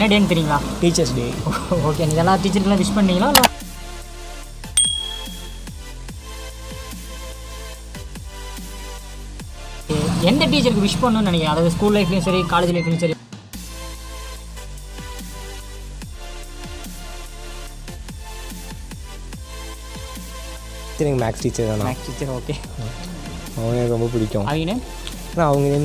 என்ன டேன்னு தெரியுங்களா டீச்சர்ஸ் டே ஓகே நீங்கள் எல்லா டீச்சருக்கெல்லாம் விஷ் பண்ணீங்களா இல்லை எந்த டீச்சருக்கு விஷ் பண்ணணும்னு நினைக்கிறேன் அதாவது ஸ்கூல் லைஃப்லையும் சரி காலேஜ் லைஃப்லையும் சரி எனக்கு மேக்ஸ் டீச்சர் தானா மேக்ஸ் டீச்சர் ஓகே அவங்க எனக்கு ரொம்ப பிடிக்கும் அவங்க ஆனால் அவங்க நேம்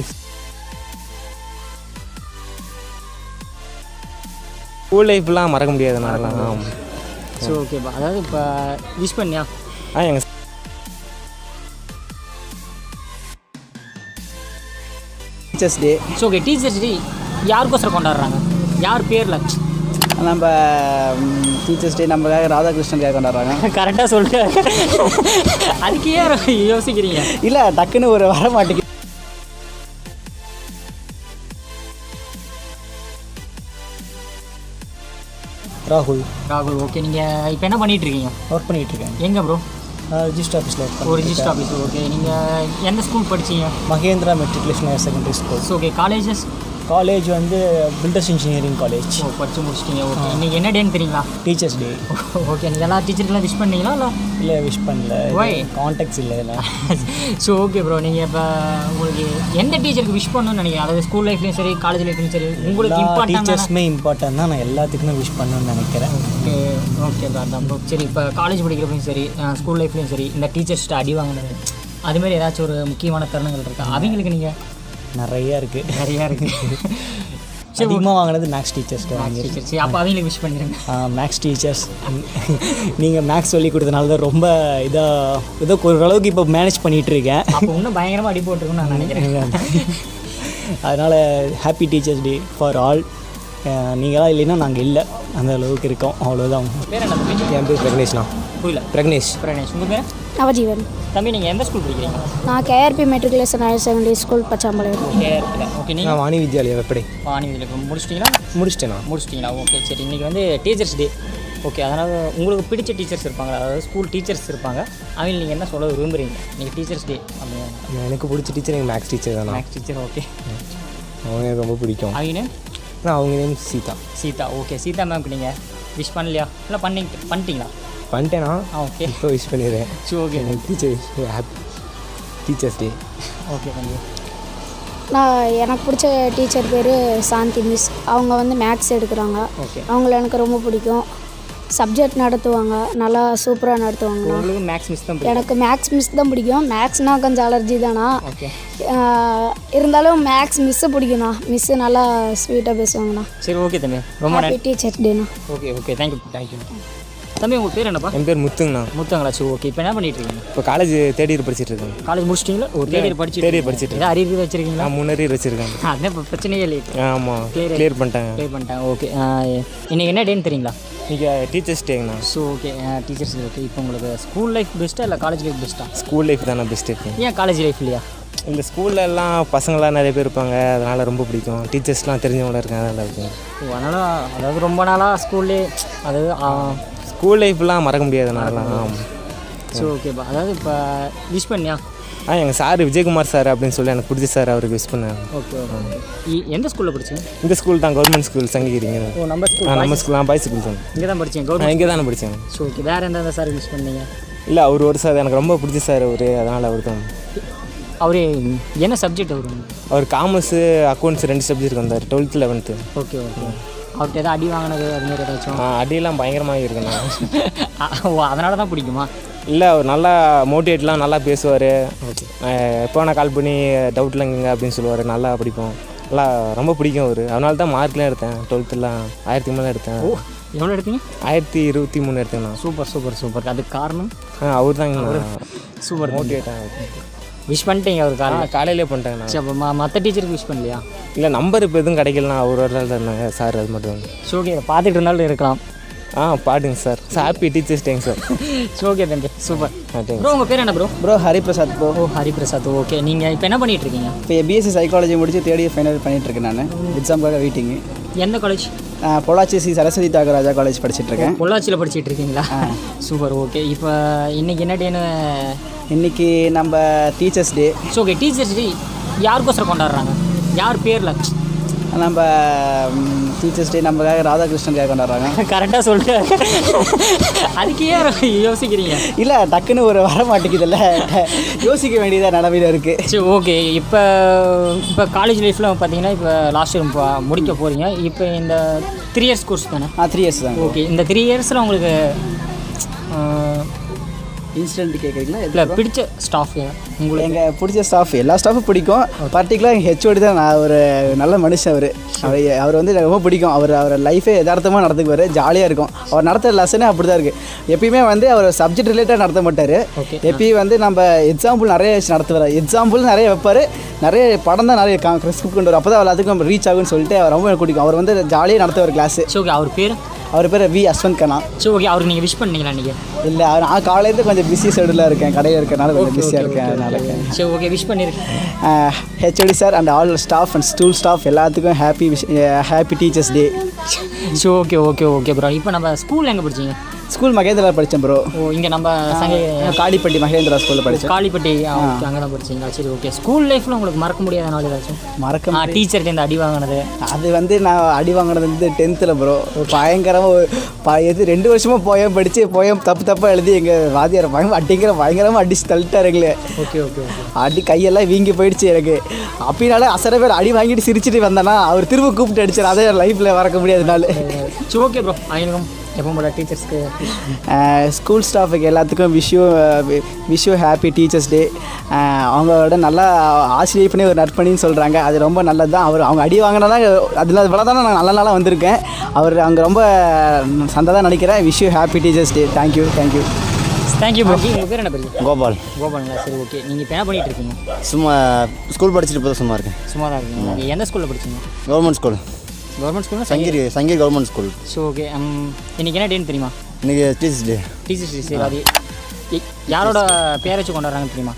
ஸ்கூல் லைஃப்லாம் மறக்க முடியாதுனாலாம் ஸோ ஓகேப்பா அதாவது இப்போ விஷ் பண்ணியா ஆ எங்கள் teachers day so okay teachers day யாருக்கோசரம் கொண்டாடுறாங்க யார் பேரில் நம்ம டீச்சர்ஸ் டே நமக்காக ராதாகிருஷ்ணனுக்காக கொண்டாடுறாங்க கரெக்டாக சொல்லிட்டு அதுக்கு ஏன் யோசிக்கிறீங்க இல்லை டக்குன்னு ஒரு வர மாட்டேங்குது ராகுல் ராகுல் ஓகே நீங்கள் இப்போ என்ன பண்ணிட்டு இருக்கீங்க ஒர்க் பண்ணிகிட்டு இருக்கேன் எங்கே ப்ரோ ரிஜிஸ்டர் ஆஃபீஸில் ஒர்க் ஒரு ரிஜிஸ்டர் ஆஃபீஸ் ஓகே நீங்கள் எந்த ஸ்கூல் படிச்சீங்க Mahendra matriculation higher secondary school so okay colleges college வந்து பில்டர்ஸ் இன்ஜினியரிங் காலேஜ் ஓ படித்து முடிச்சிட்டீங்க ஓகே இன்றைக்கி என்ன டேன்னு தெரியுங்களா டீச்சர்ஸ் டே ஓகே நீங்கள் எல்லா டீச்சருக்கெல்லாம் விஷ் பண்ணீங்களா இல்லை இல்லை விஷ் பண்ணல Why? கான்டாக்ட்ஸ் இல்லை இல்லை ஸோ ஓகே ப்ரோ நீங்கள் இப்போ உங்களுக்கு எந்த டீச்சருக்கு விஷ் பண்ணணும்னு நினைக்கிறேன் அதாவது ஸ்கூல் லைஃப்லையும் சரி காலேஜ் லைஃப்லையும் சரி உங்களுக்கு எல்லா இம்பார்ட்டன்டான டீச்சர்ஸுமே இம்பார்ட்டன் தான் நான் எல்லாத்துக்குமே விஷ் பண்ணணும்னு நினைக்கிறேன் ஓகே ஓகே அதான் ப்ரோ சரி இப்போ காலேஜ் படிக்கிறப்பையும் சரி ஸ்கூல் லைஃப்லையும் சரி இந்த டீச்சர்ஸ்ட்டு அடி வாங்கினது அதுமாரி ஏதாச்சும் ஒரு முக்கியமான தருணங்கள் இருக்கா அவங்களுக்கு நீங்கள் நிறைய இருக்குது நிறையா இருக்குது அதிகமாக வாங்கினது மேக்ஸ் டீச்சர்ஸ்ட்டு வாங்கி டீச்சர் சரி அப்போ அவங்களுக்கு விஷ் பண்ணிடுங்க மேக்ஸ் டீச்சர்ஸ் நீங்கள் மேக்ஸ் சொல்லி கொடுத்தனால தான் ரொம்ப இதாக இதோ ஓரளவுக்கு இப்போ மேனேஜ் பண்ணிகிட்டு இருக்கேன் அப்போ இன்னும் பயங்கரமாக அடி போட்டிருக்குன்னு நான் நினைக்கிறேன் அதனால் happy teachers day for all நீங்களாம் இல்லைன்னா நாங்கள் இல்லை அந்த அளவுக்கு இருக்கோம் அவ்வளோதான் பேர் என்ன தம்பி என் பேர் பிரக்னேஷ்ண்ணா புரியல பிரக்னேஷ் பிரணேஷ் உங்கள் பேர் நவஜீவன் தம்பி நீங்கள் எந்த ஸ்கூல் படிக்கிறீங்க நான் KRP matriculation higher secondary school Pachampalayam okay okay நீங்கள் நான் வாணி வித்யாலயா எப்படி வாணி இதில் இப்போ முடிச்சிட்டிங்களா முடிச்சிட்டேனா முடிச்சிட்டிங்களா ஓகே சரி இன்றைக்கி வந்து டீச்சர்ஸ் டே ஓகே அதனால் உங்களுக்கு பிடிச்ச டீச்சர்ஸ் இருப்பாங்க அதாவது ஸ்கூல் டீச்சர்ஸ் இருப்பாங்க அவங்க நீங்கள் என்ன சொல்ல விரும்புகிறீங்க நீங்கள் டீச்சர்ஸ் டே அப்படின்னு எனக்கு பிடிச்ச டீச்சர் எனக்கு மேக்ஸ் டீச்சர் தானா மேக்ஸ் டீச்சர் ஓகே அவங்க எனக்கு ரொம்ப பிடிக்கும் அவங்க ஆனால் அவங்க நேம் சீதா சீதா ஓகே சீதா மேம்க்கு நீங்கள் விஷ் பண்ணலையா இல்லை பண்ணி பண்ணிட்டீங்களா பண்ணிட்டேனா ஆ ஓகே இப்போ விஷ் பண்ணிடுறேன் சரி ஓகே எனக்கு teacher happy teachers day okay தம்பி நான் எனக்கு பிடிச்ச டீச்சர் பேர் சாந்தி மிஸ் அவங்க வந்து மேக்ஸ் எடுக்கிறாங்க ஓகே அவங்கள எனக்கு ரொம்ப பிடிக்கும் சப்ஜெக்ட் நடத்துவாங்க நல்லா சூப்பராக நடத்துவாங்கண்ணா உங்களுக்கு மேக்ஸ் மிஸ் தான் பிடிக்கும். எனக்கு மேக்ஸ் மிஸ் தான் பிடிக்கும் மேக்ஸ்னால் கொஞ்சம் அலர்ஜி தானா ஓகே ஆஹ் இருந்தாலும் மேக்ஸ் மிஸ்ஸை பிடிக்கும்ண்ணா மிஸ்ஸு நல்லா ஸ்வீட்டாக பேசுவாங்கண்ணா சரி ஓகே தம்பி ரொம்ப ஹாப்பி நன்றி டீச்சர்ஸ் டேண்ணா ஓகே ஓகே தேங்க்யூ தேங்க்யூ தம்பி உங்கள் பேர் என்னப்பா என் பேர் முத்துங்கண்ணா முத்தங்களா சரி ஓகே இப்போ என்ன பண்ணிட்டு இருக்கீங்க இப்போ காலேஜ் தேர்ட் இயர் படிச்சிட்டு இருக்கேன் காலேஜ் முடிச்சிட்டிங்களா ஒரு தேர்ட் இயர் படிச்சு third year படிச்சிட்டு ஏதாவது அறிவு வச்சிருக்கீங்களா நான் மூணு year வச்சிருக்கேன் அதான் இப்போ பிரச்சனையே இல்லை ஆமாம் Clear கிளியர் பண்ணிட்டேன் ப்ளே பண்ணிட்டேன் ஓகே இன்னைக்கு என்ன டேன்னு தெரியுங்களா இன்றைக்கி டீச்சர்ஸ் டேங்கண்ணா ஸோ ஓகே டீச்சர்ஸ் ஓகே இப்போ உங்களுக்கு ஸ்கூல் லைஃப் பெஸ்ட்டா இல்லை காலேஜ் லைஃப் பெஸ்ட்டா ஸ்கூல் லைஃப் தானே பெஸ்ட் இருக்கு ஏன் காலேஜ் லைஃப் இல்லையா இந்த ஸ்கூல்ல எல்லாம் பசங்களாம் நிறைய பேர் இருப்பாங்க அதனால் ரொம்ப பிடிக்கும் டீச்சர்ஸ்லாம் தெரிஞ்சவங்கள இருக்காங்க அதனால் இருக்கும் ஓ அதனால் அதாவது ரொம்ப நாளாக ஸ்கூல்லே அதாவது ஸ்கூல் லைஃப்லாம் மறக்க முடியாதுனாலாம் ஸோ ஓகேப்பா அதாவது இப்போ விஷ் பண்ணியா ஆ எங்கள் சார் விஜயகுமார் சார் அப்படின்னு சொல்லி எனக்கு பிடிச்ச சார் அவருக்கு விஷ் பண்ணேன் ஓகே ஓகே எந்த ஸ்கூலில் படிச்சீங்க இந்த ஸ்கூல் தான் கவர்மெண்ட் ஸ்கூல் சங்ககிரிங்க ஓ நம்ம ஆ ஸ்கூல் நம்ம ஸ்கூல் தான் பாய்ஸ் ஸ்கூல் தான் இங்கே தான் படிச்சீங்க நான் கவர்மெண்ட் இங்கே தானே படித்தேன் ஸோ ஓகே வேறு எந்தெந்த சார் மிஸ் பண்ணீங்க இல்லை அவர் ஒரு சார் எனக்கு ரொம்ப பிடிச்ச சார் அவர் அதனால் அவர் தான் அவரே என்ன சப்ஜெக்ட் அவர் அவர் காமர்ஸு அக்கௌண்ட்ஸ் ரெண்டு சப்ஜெக்ட் வந்தார் டுவெல்த்து லெவன்த்து ஓகே ஓகே அவர்கிட்ட எதாவது அடி வாங்கினது அது மாதிரி ஏதாச்சும் அடியெல்லாம் பயங்கரமாக இருக்குண்ணா ஓ அதனால தான் பிடிக்குமா இல்லை அவர் நல்லா மோட்டிவேட்லாம் நல்லா பேசுவார் எப்போ நான் கால் பண்ணி டவுட்லாம் கேங்க அப்படின்னு சொல்லுவார் நல்லா படிப்போம் நல்லா ரொம்ப பிடிக்கும் அவர் அதனால தான் மார்க்லாம் எடுத்தேன் டுவெல்த்துலாம் ஆயிரத்தி மேலே எடுத்தேன் ஓ எவ்வளோ எடுத்தீங்க ஆயிரத்தி இருபத்தி மூணு எடுத்தேண்ணா சூப்பர் சூப்பர் சூப்பர் அதுக்கு காரணம் ஆ அவர் தாங்க சூப்பர் மோட்டிவேட்டாக விஷ் பண்ணிட்டீங்க அவர் காரணம் காலையிலே பண்ணிட்டேங்கண்ணா சரி அப்போ மற்ற டீச்சருக்கு விஷ் பண்ணலையா இல்லை நம்பர் இப்போ எதுவும் கிடைக்கலண்ணா அவர் ஒரு தான் இருந்தாங்க சார் அது மட்டும் ஸோ ஓகே இதை பார்த்துட்டு இருந்தாலும் இருக்கலாம் ஆ பாடுங்க சார் ஹாப்பி டீச்சர்ஸ் டேங்க சார் ஸோ ஓகே தம்பி சூப்பர் ஆ தேங்க்ஸ் ப்ரோ உங்கள் பேர் என்ன ப்ரோ ப்ரோ ஹரிபிரசாத் ப்ரோ ஓ ஹரிபிரசாத் ஓகே நீங்கள் இப்போ என்ன பண்ணிட்டு இருக்கீங்க இப்போ பிஎஸ்சி சைக்காலஜி முடிச்சு தேர்ட் இயர் ஃபைனல் பண்ணிட்டு இருக்கேன் நான் எக்ஸாமுக்காக வெயிட்டிங்கு எந்த காலேஜ் பொள்ளாச்சி சி சரஸ்வதி தியாகராஜா காலேஜ் படிச்சிட்டு இருக்கேன் பொள்ளாச்சியில் படிச்சிட்டு இருக்கீங்களா சூப்பர் ஓகே இப்போ இன்னைக்கு என்ன டேன்னு இன்னைக்கு நம்ம teachers day so okay teachers day யாருக்கோசரம் கொண்டாடுறாங்க யார் பேரில் நம்ம டீச்சர்ஸ் டே நமக்காக ராதாகிருஷ்ணனுக்காக கொண்டாடுறாங்க கரெக்டாக சொல்லிட்டு அதுக்கே யோசிக்கிறீங்க இல்லை டக்குன்னு ஒரு வர மாட்டேங்குதுல்ல யோசிக்க வேண்டியதாக நிலமையில இருக்குது சரி ஓகே இப்போ இப்போ காலேஜ் லைஃப்பில் பார்த்தீங்கன்னா இப்போ லாஸ்ட் இயர் முடிக்க போகிறீங்க இப்போ இந்த த்ரீ இயர்ஸ் கோர்ஸ் தானே ஆ த்ரீ இயர்ஸ் தான் ஓகே இந்த த்ரீ இயர்ஸில் உங்களுக்கு இன்சிடென்ட் கேட்குறீங்களா இல்லை பிடிச்ச ஸ்டாஃப் உங்களுக்கு எங்கள் பிடிச்ச ஸ்டாஃப் எல்லா ஸ்டாஃபும் பிடிக்கும் பர்டிகுலர் எங்கள் ஹெச்ஓடி தான் நான் ஒரு நல்ல மனுஷன் அவர் அவர் அவர் வந்து எனக்கு ரொம்ப பிடிக்கும் அவர் அவர் லைஃபே யதார்த்தமாக நடந்துக்குவார் ஜாலியாக இருக்கும் அவர் நடத்துகிற லெசனே அப்படி தான் இருக்குது எப்பயுமே வந்து அவர் சப்ஜெக்ட் ரிலேட்டடாக நடத்த மாட்டார் Okay. எப்பயும் வந்து நம்ம எக்ஸாம்பிள் நிறைய வச்சு நடத்துவார் எக்ஸாம்பிள் நிறைய வைப்பார் நிறைய படம் தான் நிறைய ஸ்கிரிப்ட் கொண்டு வரும் அப்போ தான் எல்லாத்துக்கும் ரீச் ஆகும்னு சொல்லிட்டு அவர் ரொம்ப எனக்கு பிடிக்கும் அவர் வந்து ஜாலியாக நடத்துவார் கிளாஸு சரி ஓகே அவர் பேர் அவர் பேர் வி அஸ்வந்த் கண்ணா சரி ஓகே அவருக்கு நீங்கள் விஷ் பண்ணீங்களா நீங்கள் இல்லை அவர் நான் காலையிலேருந்து கொஞ்சம் பிஸி ஷெடியூலில் இருக்கேன் கடையில் இருக்கனால கொஞ்சம் பிஸியாக இருக்கேன் அதனால இருக்கேன் சரி ஓகே விஷ் பண்ணியிருக்கேன் HOD sir and all staff and school staff எல்லாத்துக்கும் ஹாப்பி ஹாப்பி டீச்சர்ஸ் டே சரி ஓகே ஓகே ஓகே ப்ரோ இப்போ நம்ம ஸ்கூல் எங்கே படிச்சீங்க ஸ்கூல் மகேந்திரா படித்தேன் ப்ரோ ஓ இங்கே நம்ம சங்க காடிப்பட்டி மகேந்திரா ஸ்கூலில் படித்தேன் காளிப்பட்டி அங்கே தான் படிச்சீங்களா சரி ஓகே ஸ்கூல் லைஃப்பில் உங்களுக்கு மறக்க முடியாத நாள் ஏதாச்சும் மறக்க ஆ டீச்சர்கிட்ட இந்த அடி வாங்கினது அது வந்து நான் அடி வாங்கினது வந்து டென்த்தில் ப்ரோ பயங்கரமாக ப எது ரெண்டு வருஷமாக போயம் படித்து போயம் தப்பு தப்பாக எழுதி எங்கள் வாத்தியார் பயங்கர அடிங்கிற பயங்கரமாக அடிச்சு தள்ளிட்டாருங்களே ஓகே ஓகே ஓகே அடி கையெல்லாம் வீங்கி போயிடுச்சு எனக்கு அப்படினால அசர பேர் அடி வாங்கிட்டு சிரிச்சிட்டு வந்தேன்னா அவர் திரும்ப கூப்பிட்டு அடிச்சார் அதே லைஃப்பில் மறக்க முடியாத நாள் சரி ஓகே ப்ரோ அவங்களுக்கும் எப்போ போல டீச்சர்ஸ்க்கு ஸ்கூல் ஸ்டாஃபுக்கு எல்லாத்துக்கும் wish wish happy teachers day அவங்களோட நல்லா ஆசிரியர் பண்ணி ஒரு நற்பணின்னு சொல்கிறாங்க அது ரொம்ப நல்லது தான் அவர் அவங்க அடி வாங்கினா அதில் இவ்வளோ தானே நான் நல்ல நாளாக வந்திருக்கேன் அவர் அங்கே ரொம்ப சந்ததாக நினைக்கிறேன் wish happy teachers day thank you thank you thank you bro உங்கள் பேர் என்ன பேர் கோபால் கோபாலுங்களா சரி ஓகே நீங்கள் இப்போ என்ன பண்ணிட்டு இருக்கீங்க சும்மா ஸ்கூல் படிச்சுட்டு இப்போ சும்மா இருக்கேன் சும்மா தான் இருக்கீங்க Okay, எந்த ஸ்கூலில் படிச்சீங்க கவர்மெண்ட் ஸ்கூல் கவர்மெண்ட் ஸ்கூல்னா Sankagiri Sankagiri government school so okay இன்னைக்கு என்ன டேன்னு தெரியுமா இன்றைக்கி டீச்சர்ஸ் டே டீச்சர்ஸ் டே சரி அது எ- யாரோட பேர் வச்சு கொண்டாடுறாங்கன்னு தெரியுமா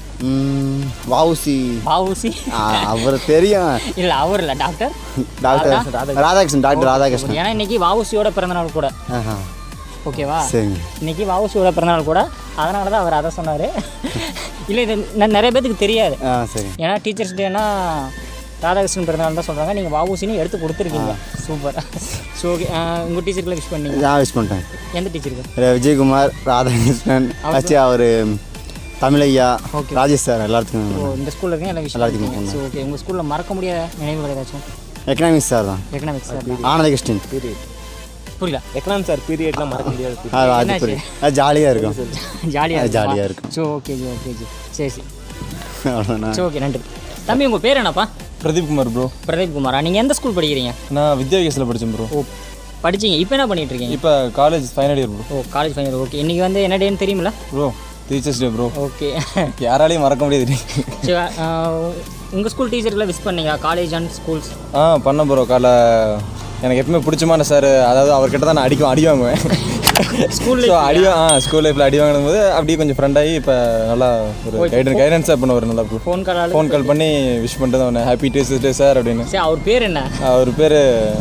வாவுசி பாவூசி அவர் தெரியும் இல்லை அவர் இல்லை doctor doctor Radhakrishnan doctor Radhakrishnan ஏன்னா இன்னைக்கு வாவூசியோட பிறந்தநாள் கூட ஆஹா ஓகேவா சரிங்க இன்னைக்கு வாவூசியோட பிறந்தநாள் கூட அதனால தான் அவர் அதை சொன்னார் இல்லை இது ந- நிறைய பேத்துக்கு தெரியாது ஆ சரி ஏன்னா டீச்சர்ஸ் டேனா ராதாகிருஷ்ணன் பிறந்தநாள் தான் சொல்கிறாங்க நீங்கள் வாவூசின்னு எடுத்து கொடுத்துருக்கீங்க சூப்பர் ஸோ ஓகே உங்கள் டீச்சருக்குலாம் விஷ் பண்ணீங்க நான் விஷ் பண்ணிட்டேன் எந்த டீச்சருக்கு ர- விஜயகுமார் ராதாகிருஷ்ணன் ஆச்சு அவர் தமிழையா Okay. ராஜேஷ் சார் எல்லாத்துக்கும் ஓ இந்த ஸ்கூலில் இருக்கீங்க எல்லாம் விஷ் எல்லாத்துக்கும் பண்ணிருக்கீங்க ஸோ ஓகே உங்கள் ஸ்கூலில் மறக்க முடியாத நினைவுகள் ஏதாச்சும் எக்கனாமிக்ஸ் சார் தான் எக்கனாமிக்ஸ் சார் ஆனந்தகிருஷ்ணன் புரியல எக்கனாமிக் சார் பீரியட்லாம் மறக்க முடியாது அது அது என்னாச்சு? புரியும் அது ஜாலியாக இருக்கும் ஜாலியாக அது ஜாலியா இருக்கும். So okay ji okay ji சரி சரி அவ்வளோதான் சரி ஓகே நன்றி தம்பி உங்கள் பேர் என்னப்பா பிரதீப் குமார் ப்ரோ பிரதீப் குமாரா நீங்கள் எந்த ஸ்கூல் படிக்கிறீங்க நான் வித்யாவிகாஸில் படித்தேன் ப்ரோ ஓ படிச்சீங்க இப்போ என்ன பண்ணிட்டு இருக்கீங்க இப்போ காலேஜ் ஃபைனல் இயர் ப்ரோ ஓ காலேஜ் ஃபைனல் ஓகே இன்றைக்கி வந்து என்ன டேன்னு தெரியுமில்ல bro teachers day bro okay யாராலையும் மறக்க முடியாது சரி உங்கள் ஸ்கூல் டீச்சருக்குலாம் விஷ் பண்ணீங்களா காலேஜ் அண்ட் ஸ்கூல்ஸ் ஆ பண்ண ப்ரோ காலை எனக்கு எப்பவுமே பிடிச்சமான சார் அதாவது அவர்கிட்ட தான் நான் அடிக்கும் அடி வாங்குவேன் ஸ்கூல் ஸோ அடி வா- ஆ ஸ்கூல் லைஃப்பில் அடி வாங்கின போது அப்படியே கொஞ்சம் ஃப்ரெண்ட் ஆகி இப்போ நல்லா ஒரு கைடன் கைடன்ஸாக பண்ணுவார் நல்லா bro phone call phone call பண்ணி விஷ் பண்ணிட்டு தான் ஹாப்பி டீச்சர்ஸ் டே சார் அப்படின்னு சரி அவர் பேர் என்ன அவர் பேர்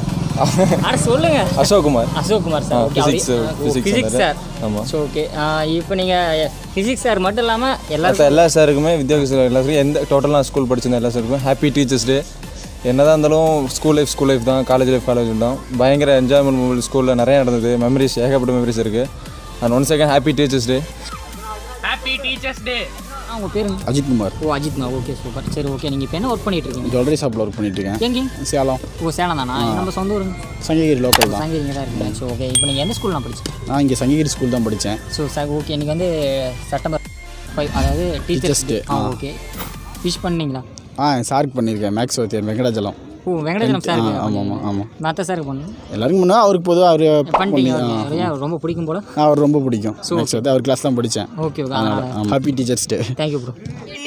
அட சொல்லுங்க Ashok Kumar Ashok Kumar sir okay physics, physics physics sir. Sir ஆமா. ஸோ ஓகே இப்போ நீங்கள் ஃபிசிக்ஸ் சார் மட்டும் இல்லாமல் மற்ற எல்லாருக்கும் எல்லா சாருக்குமே வித்யாபீஸில் எல்லாருக்கும் எந்த டோட்டலாக ஸ்கூல் படிச்சிருந்த எல்லா சாருக்குமே ஹாப்பி டீச்சர்ஸ் டே என்னதான் இருந்தாலும் ஸ்கூல் லைஃப் ஸ்கூல் லைஃப் தான் காலேஜ் லைஃப் காலேஜ் தான் பயங்கர என்ஜாய்மெண்ட் மூமெண்ட் ஸ்கூலில் நிறைய நடந்தது மெமரிஸ் ஏகப்பட்ட மெமரிஸ் இருக்குது and one second happy teachers day happy teachers day உங்கள் பேர் அஜித் குமார் ஓ அஜித்மா ஓகே சூப்பர் சரி ஓகே நீங்கள் இப்போ என்ன ஒர்க் பண்ணிட்டு இருக்கீங்க ஜுவல்லரி ஷாப்பில் ஒர்க் பண்ணிட்டு இருக்கேன் எங்கே சேலம் ஓ சேலம் தானா நம்ம சொந்த ஊருங்க சங்ககிரி லோக்கல் தான் சங்ககிரிங்க தான் இருக்கீங்க ஸோ ஓகே இப்போ நீங்கள் எந்த ஸ்கூல்லாம் படிச்சீங்க நான் இங்கே சங்ககிரி ஸ்கூல் தான் படித்தேன் ஸோ சார் ஓகே இன்னைக்கு வந்து செப்டம்பர் ஃபைவ் அதாவது டீச்சர்ஸ் டே ஆ ஓகே விஷ் பண்ணீங்களா ஆ சாருக்கு பண்ணியிருக்கேன் மேக்ஸ் வத்தியார் வெங்கடாச்சலம் ஓ வெங்கடேசனம் சார் ஆ ஆமாம் ஆமாம் ஆமாம் மற்ற சாருக்கு பண்ணு எல்லாருக்கும் முன்னாடி அவருக்கு பொதுவாக அவர் பண்ணிட்டீங்க okay. ஏன் ரொம்ப பிடிக்கும் போல அவர் ரொம்ப பிடிக்கும் மேக்ஸ் வந்து அவர் கிளாஸ் தான் படித்தேன் ஓகே ஓகே அதனால் அதனால் happy teachers day thank you bro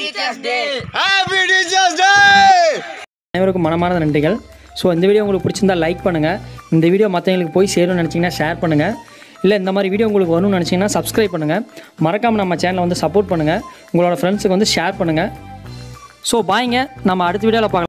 அனைவருக்கும் மனமார்ந்த நன்றிகள் ஸோ இந்த வீடியோ உங்களுக்கு பிடிச்சிருந்தா லைக் பண்ணுங்கள் இந்த வீடியோ மற்றவங்களுக்கு போய் சேரும்னு நினச்சிங்கன்னா ஷேர் பண்ணுங்கள் இல்லை இந்த மாதிரி வீடியோ உங்களுக்கு வரணும்னு நினச்சிங்கன்னா சப்ஸ்கிரைப் பண்ணுங்கள் மறக்காமல் நம்ம சேனலை வந்து சப்போர்ட் பண்ணுங்கள் உங்களோட ஃப்ரெண்ட்ஸுக்கு வந்து ஷேர் பண்ணுங்கள் ஸோ பாய்ங்க நம்ம அடுத்த வீடியோவில் பார்க்கலாம்